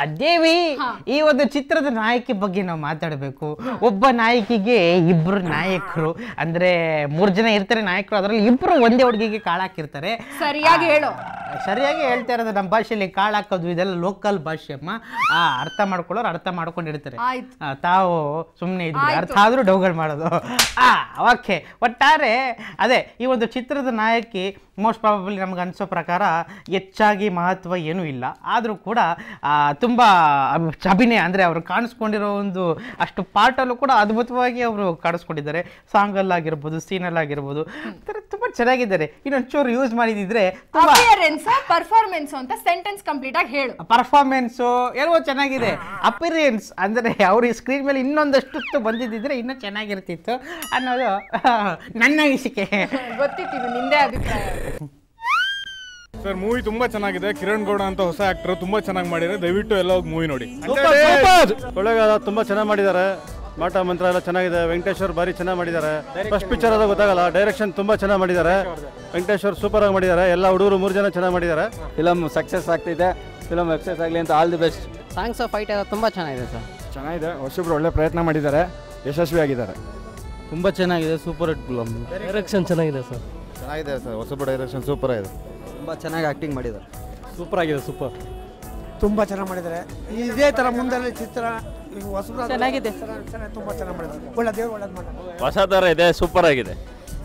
ದೇವಿ ಈ ಒಂದು ಚಿತ್ರದ ನಾಯಕಿ ಬಗ್ಗೆ ನಾವು ಮಾತಾಡಬೇಕು ಒಬ್ಬ ನಾಯಕಿಗೆ ಇಬ್ರು ನಾಯಕರು ಅಂದ್ರೆ ಮೂರ್ ಜನ ಇರ್ತಾರೆ ನಾಯಕರು ಅದರಲ್ಲಿ ಇಬ್ರು ಒಂದೇ ಹುಡುಗಿಗೆ ಕಾಳಾಕಿರ್ತಾರೆ ಸರಿಯಾಗಿ ಹೇಳು ಸರಿಯಾಗಿ ಹೇಳ್ತಾ ಇರೋದು ನಮ್ಮ ಭಾಷೆಯಲ್ಲಿ ಕಾಳಾಕೋದು ಇದೆಲ್ಲ ಲೋಕಲ್ ಭಾಷೆ ಅಮ್ಮ ಆ ಅರ್ಥ ಮಾಡ್ಕೊಳ್ಳೋರು ಅರ್ಥ ಮಾಡ್ಕೊಂಡಿರ್ತಾರೆ ಆಯ್ತು. ಆ, ತಾವು ಸುಮ್ಮನೆ ಇದ್ರಿ ಅರ್ಥ ಆದ್ರೂ ಡೌಗಳು ಮಾಡೋದು ಆ ಓಕೆ ಒಟ್ಟಾರೆ ಅದೇ ಈ ಒಂದು ಚಿತ್ರದ ನಾಯಕಿ ಮೋಸ್ಟ್ ಪ್ರಾಬಬ್ಲಿ ನಮ್ಗೆ ಅನಿಸೋ ಪ್ರಕಾರ ಹೆಚ್ಚಾಗಿ ಮಹತ್ವ ಏನೂ ಇಲ್ಲ ಆದರೂ ಕೂಡ ಆ, ತುಂಬ ಅಭಿ- ಅಭಿನಯ ಅಂದರೆ ಅವರು ಕಾಣಿಸ್ಕೊಂಡಿರೋ ಒಂದು ಅಷ್ಟು ಪಾರ್ಟಲ್ಲೂ ಕೂಡ ಅದ್ಭುತವಾಗಿ ಅವರು ಕಾಣಿಸ್ಕೊಂಡಿದ್ದಾರೆ ಸಾಂಗಲ್ಲಾಗಿರ್ಬೋದು ಸೀನಲ್ಲಾಗಿರ್ಬೋದು ಒಂಥರ ತುಂಬ ಚೆನ್ನಾಗಿದ್ದಾರೆ ಇನ್ನೊಂದು ಚೂರು ಯೂಸ್ ಮಾಡಿದಿದ್ರೆ ತುಂಬ ಅಪಿಯರೆನ್ಸ್ ಪರ್ಫಾರ್ಮೆನ್ಸ್ ಅಂತ ಸೆಂಟೆನ್ಸ್ ಕಂಪ್ಲೀಟ್ ಆಗಿ ಹೇಳು ಪರ್ಫಾರ್ಮೆನ್ಸು ಎಲ್ಲವೋ ಚೆನ್ನಾಗಿದೆ ಅಪಿರಿಯನ್ಸ್ ಅಂದರೆ ಅವ್ರ ಸ್ಕ್ರೀನ್ ಮೇಲೆ ಇನ್ನೊಂದಷ್ಟು ಬಂದಿದ್ದಿದ್ರೆ ಇನ್ನೂ ಚೆನ್ನಾಗಿರ್ತಿತ್ತು ಅನ್ನೋದು ನನ್ನ ಅನಿಸಿಕೆ ಗೊತ್ತಿತ್ತು ಇದು ನಿಂದೇ ಅಭಿಪ್ರಾಯ ಸರ್ ಮೂವಿ ತುಂಬಾ ಚೆನ್ನಾಗಿದೆ ಕಿರಣ್ ಗೌಡ ಅಂತ ಹೊಸ ಆಕ್ಟರ್ ತುಂಬಾ ಚೆನ್ನಾಗಿ ಮಾಡಿದ್ದಾರೆ ದಯವಿಟ್ಟು ಎಲ್ಲ ಹೋಗಿ ಮೂವಿ ನೋಡಿ ಕೊಳ್ಳೇಗಾಲ ತುಂಬಾ ಚೆನ್ನಾಗಿ ಮಾಡಿದ್ದಾರೆ ಮಾಟ ಮಂತ್ರ ಎಲ್ಲ ಚೆನ್ನಾಗಿದೆ ವೆಂಕಟೇಶ್ವರ್ ಬಾರಿ ಚೆನ್ನಾಗಿ ಮಾಡಿದ್ದಾರೆ ಫಸ್ಟ್ ಪಿಕ್ಚರ್ ಅದ ಗೊತ್ತಾಗಲ್ಲ ಡೈರೆಕ್ಷನ್ ತುಂಬಾ ಚೆನ್ನಾಗಿ ಮಾಡಿದ್ದಾರೆ ವೆಂಕಟೇಶ್ವರ್ ಸೂಪರ್ ಆಗಿ ಮಾಡಿದ್ದಾರೆ ಎಲ್ಲ ಹುಡುಗರು ಮೂರು ಜನ ಚೆನ್ನಾಗಿ ಮಾಡಿದ್ದಾರೆ ಫಿಲಮ್ ಸಕ್ಸಸ್ ಆಗ್ತಿದೆ ಫಿಲಮ್ ಸಕ್ಸಸ್ ಆಗಲಿ ಅಂತ all the best songs fight ಎಲ್ಲ ತುಂಬ ಚೆನ್ನಾಗಿದೆ ಸರ್ ಚೆನ್ನಾಗಿದೆ ಹೊಸಬ್ರು ಒಳ್ಳೆ ಪ್ರಯತ್ನ ಮಾಡಿದ್ದಾರೆ ಯಶಸ್ವಿ ಆಗಿದ್ದಾರೆ ತುಂಬ ಚೆನ್ನಾಗಿದೆ ಸೂಪರ್ ಹಿಟ್ ಫಿಲಮ್ ಡೈರೆಕ್ಷನ್ ಚೆನ್ನಾಗಿದೆ ಸರ್ ಚೆನ್ನಾಗಿದೆ ಸರ್ ಹೊಸಬ ಡೈರೆಕ್ಷನ್ ಸೂಪರ್ ಆಗಿದೆ ತುಂಬ ಚೆನ್ನಾಗಿ ಆ್ಯಕ್ಟಿಂಗ್ ಮಾಡಿದ್ದಾರೆ ಸೂಪರ್ ಆಗಿದೆ ಸೂಪರ್ ತುಂಬ ಚೆನ್ನಾಗಿ ಮಾಡಿದ್ದಾರೆ ಇದೇ ಥರ ಮುಂದೆ ಚಿತ್ರ ಈಗ ಹೊಸಬ್ರು ಚೆನ್ನಾಗಿದೆ. ಚೆನ್ನಾಗಿ ತುಂಬ ಚೆನ್ನಾಗಿ ಮಾಡಿದ್ದಾರೆ ಒಳ್ಳೆ ದೇವ್ರು ಒಳ್ಳೇದು ಮಾಡ್ತಾರೆ ಹೊಸ ಥರ ಇದೆ ಸೂಪರ್ ಆಗಿದೆ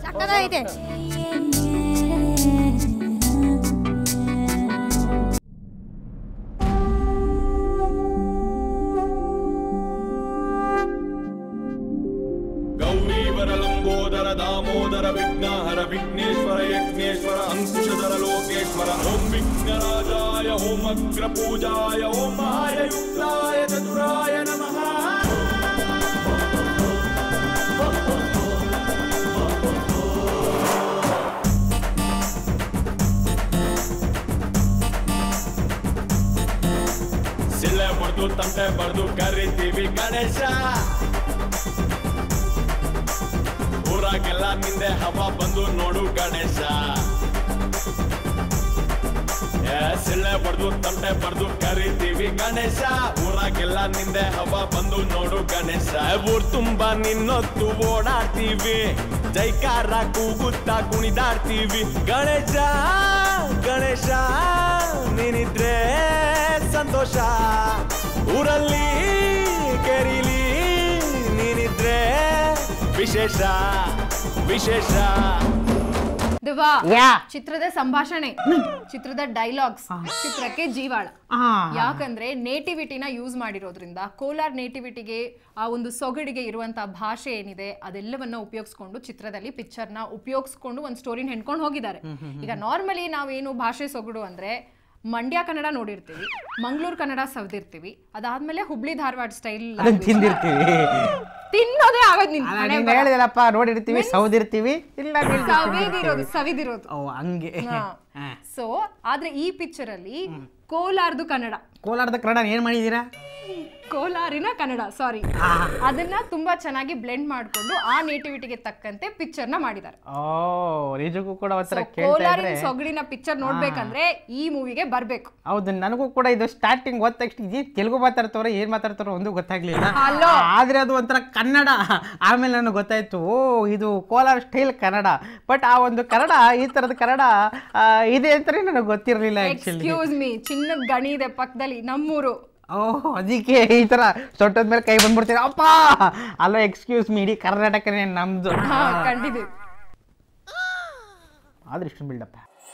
ಗೌರೀವರ ಲಂಬೋದರ ದಾಮೋದರ ವಿಘ್ನಹರ ವಿಘ್ನೇಶ್ವರ ಯಜ್ಞೇಶ್ವರ ಅಂಕುಶಧರ ಲೋಕೇಶ್ವರ ಓಂ ವಿಘ್ನರಾಜಾಯ ಓಂ ಅಗ್ರ ಪೂಜಾಯ ಓಂ ಮಹಾಯುಕ್ತಾಯ ಚತುರಾಯ ನಮಃ ಸಿಳ್ಳೆ ಬಡ್ದು ತಂಟೆ ಬಡ್ದು ಕರಿತೀವಿ ಗಣೇಶ ಊರಾಗೆಲ್ಲ ನಿಂದೆ ಹವಾ ಬಂದು ನೋಡು ಗಣೇಶ ಏ, ಸಿಳ್ಳೆ ಬಡ್ದು ತಮಟೆ ಬಡ್ದು ಕರಿತೀವಿ ಗಣೇಶ ಊರಾಗೆಲ್ಲ ನಿಂದೆ ಹವಾ ಬಂದು ನೋಡು ಗಣೇಶ ಊರ್ ತುಂಬಾ ನಿನ್ನೊತ್ತು ಓಡಾಡ್ತೀವಿ ಜೈಕಾರ ಕೂಗುತ್ತಾ ಕುಣಿದಾಡ್ತೀವಿ ಗಣೇಶ ಗಣೇಶ ನೀನಿದ್ರೆ ಸಂತೋಷ ಊರಲ್ಲಿ ಕೆರಿಲಿ ನೀನಿದ್ರೆ ವಿಶೇಷ ವಿಶೇಷ ದಿವಾ ಯಾ. ಚಿತ್ರದ ಸಂಭಾಷಣೆ ಚಿತ್ರದ ಡೈಲಾಗ್ಸ್ ಚಿತ್ರಕ್ಕೆ ಜೀವಾಳ ಆ, ಯಾಕಂದ್ರೆ ನೇಟಿವಿಟಿನ ಯೂಸ್ ಮಾಡಿರೋದ್ರಿಂದ ಕೋಲಾರ್ ನೇಟಿವಿಟಿಗೆ ಆ ಒಂದು ಸೊಗಡಿಗೆ ಇರುವಂತಹ ಭಾಷೆ ಏನಿದೆ ಅದೆಲ್ಲವನ್ನ ಉಪಯೋಗಿಸ್ಕೊಂಡು ಚಿತ್ರದಲ್ಲಿ ಪಿಕ್ಚರ್ನ ಉಪಯೋಗಿಸ್ಕೊಂಡು ಒಂದು ಸ್ಟೋರಿನ ಹೆಣ್ಕೊಂಡು ಹೋಗಿದ್ದಾರೆ ಈಗ ನಾರ್ಮಲಿ ನಾವೇನು ಭಾಷೆ ಸೊಗಡು ಅಂದ್ರೆ ಮಂಡ್ಯ ಕನ್ನಡ ನೋಡಿರ್ತೀವಿ ಮಂಗಳೂರು ಕನ್ನಡ ಸವ್ದಿರ್ತೀವಿ ಅದಾದ್ಮೇಲೆ ಹುಬ್ಳಿ ಧಾರವಾಡ ಸ್ಟೈಲ್ ಅದನ್ನ ತಿಂದಿರ್ತೀವಿ ತಿನ್ನೋದೇ ಆಗೋದ್ ನಿನ್ ಅಲ್ಲ, ಹಣೆ ನೀನ್ ಬರ. ಹೇಳಿದಲ್ಲಪ್ಪ ನೋಡಿರ್ತೀವಿ ಸೌದಿರ್ತೀವಿ ಇಲ್ಲ ಸವಿದಿರೋದು ಸವಿದಿರೋದು ಓ ಹಂಗೆ ಹಾ. ಸೊ ಆದ್ರೆ ಈ ಪಿಕ್ಚರ್ ಅಲ್ಲಿ ಕೋಲಾರ್ದು ಕನ್ನಡ ಕೋಲಾರದ ಕನ್ನಡ ಏನ್ ಮಾಡಿದೀರಾ ಕೋಲಾರಿನ ಕನ್ನಡ ಸಾರಿ ಅದನ್ನ ತುಂಬಾ ಚೆನ್ನಾಗಿ ಬ್ಲೆಂಡ್ ಮಾಡ್ಕೊಂಡು ಆ ನೇಟಿವಿಟಿಗೆ ತಕ್ಕಂತೆ ಪಿಕ್ಚರ್ ನ ಮಾಡಿದ್ದಾರೆ ಓ ನಿಜಕ್ಕೂ ಕೂಡ ಒಂಥರ So, ಕೇಳ್ತಾ ಕೋಲಾರಿನ ಇದ್ರೆ ಸೊಗಡಿನ ಪಿಕ್ಚರ್ ನೋಡ್ಬೇಕಂದ್ರೆ ಈ ಮೂವಿಗೆ ಬರ್ಬೇಕು ಹೌದು ನನಗೂ ಕೂಡ ಇದು ಸ್ಟಾರ್ಟಿಂಗ್ ಓದ್ ತಕ್ಷಣ ಇದೇ ತೆಲುಗು ಮಾತಾಡ್ತಾರೋ ಏನ್ ಮಾತಾಡ್ತಾರೋ ಒಂದು ಗೊತ್ತಾಗ್ಲಿಲ್ಲ Hello. ಆದ್ರೆ ಅದು ಒಂಥರ ಕನ್ನಡ ಆಮೇಲೆ ನನಗೆ ಗೊತ್ತಾಯ್ತು ಓ ಇದು ಕೋಲಾರ ಸ್ಟೈಲ್ ಕನ್ನಡ ಬಟ್ ಆ ಒಂದು ಕನ್ನಡ ಈ ತರದ ಕನ್ನಡ ಆ, ಇದೆ ಅಂತಾನೆ ನನಗೆ ಗೊತ್ತಿರಲಿಲ್ಲ ಆಕ್ಚುಲಿ ಎಕ್ಸ್ಕ್ಯೂಸ್ ಮೀ ಚಿನ್ನದ ಗಣಿ ಇದೆ ಪಕ್ಕದಲ್ಲಿ ನಮ್ಮೂರು ಓಹ್ ಅದಕ್ಕೆ ಈ ತರ ಸೊಟ್ಟದ ಮೇಲೆ ಕೈ ಬಂದ್ಬಿಡ್ತೀರ ಅಪ್ಪ ಅಲ್ಲೋ ಎಕ್ಸ್ಕ್ಯೂಸ್ ಮೀ ಇಡೀ ಕರ್ನಾಟಕನೇ ನಮ್ದು ಹಾ ಕಂಡಿದ್ದೀವಿ ಆದ್ರೆ ಇಷ್ಟು ಬಿಲ್ಡಪ್ಪ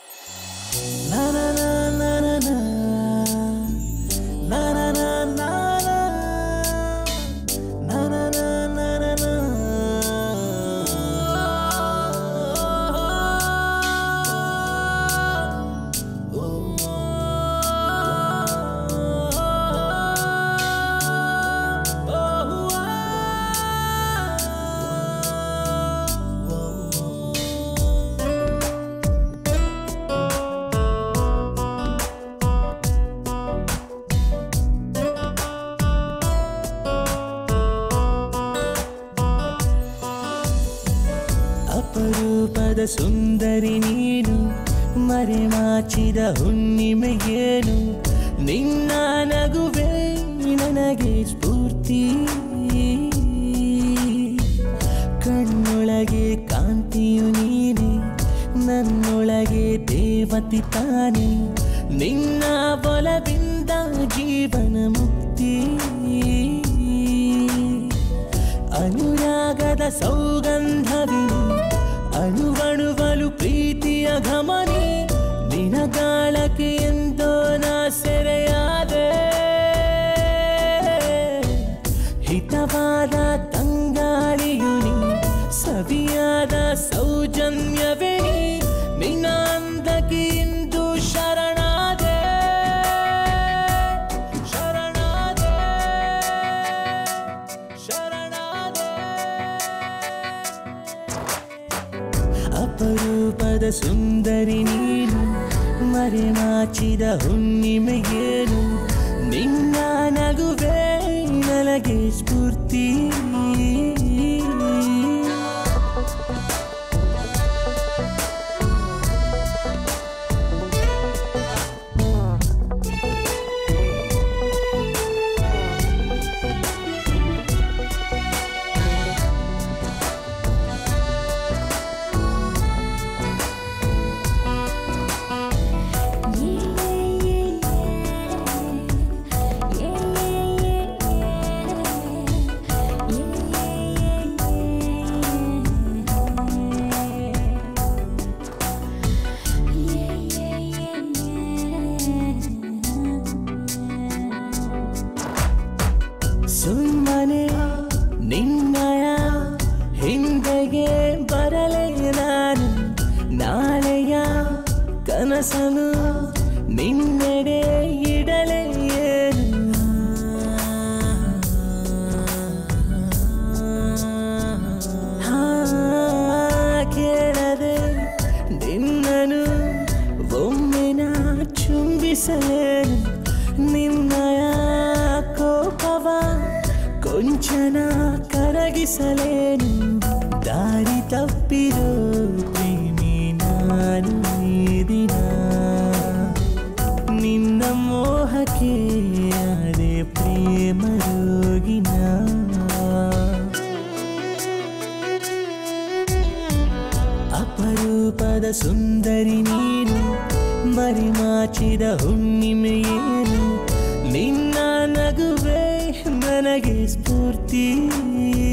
ಅಪರೂಪದ ಸುಂದರಿ ನೀನು ಮರೆಮಾಚಿದ ಹುಣ್ಣಿಮೆಯೇನು ನಿನ್ನ ನಗುವೆ ನನಗೆ ಸ್ಫೂರ್ತಿ ಕಣ್ಣೊಳಗೆ ಕಾಂತಿಯು ನೀನೆ ನನ್ನೊಳಗೆ ದೇವತೆ ತಾನೆ ನಿನ್ನ ಬಲವಿಂದ ಜೀವನ ಮುಕ್ತಿ ಅನುರಾಗದ ಸೌಗಂಧವಿನಿ ಅಣುವಣುವಲು ಪ್ರೀತಿಯ ಘಮನಿ ನಿನಗಾಳಕ್ಕೆ ಎಂದೋ ನಾ ಸೆರೆಯಾದೆ ಹಿತವಾದ ತಂಗಾಳಿಯು ನೀ ಸವಿಯಾದ ಸೌಜನ್ಯವೇ ನೀ ನಿನ್ನ ಅಂದಕ್ಕೆ ಇಂದು ಶರಣಾದೆ ಶರಣಾದೆ ಶರಣಾದೆ ಅಪರೂಪದ ಸುಂದರಿ ನೀನು ಮರೆಮಾಚಿದ ಹುಣ್ಣಿಮೆಯೇನು ನಿನ್ನ ನಗುವೆ ನನಗೆ ಸ್ಫೂರ್ತಿ ಸುಮ್ಮನೆ ನಿನ್ನಯ ಹಿಂದೆಗೆ ಬರಲೇ ನಾನು ನಾಳೆಯ ಕನಸನು ನಿನ್ನೆಡೆ ಇಡಲೇ ಏನು ಹಾ, ಕೇಳದೆ ನಿನ್ನನು ಒಮ್ಮೆ ನಾ ಚುಂಬಿಸಲೇನು ನಿನ್ನಯ ಕೋಪವ ಕೊಂಚನ ಕರಗಿಸಲೇನು ದಾರಿ ತಪ್ಪಿರೋ ಪ್ರೇಮಿ ನಾನು ಈ ದಿನ ನಿನ್ನ ಮೋಹಕ್ಕೆ ಅದೇ ಪ್ರೇಮ ರೋಗಿನ ಅಪರೂಪದ ಸುಂದರಿ ನೀನು ಮರಿಮಾಚಿದ ಹುಣ್ಣಿಮೆಯೇನು ನಿನ್ನ ನಗುವೆ ನನಗೆ ಸ್ಫೂರ್ತಿ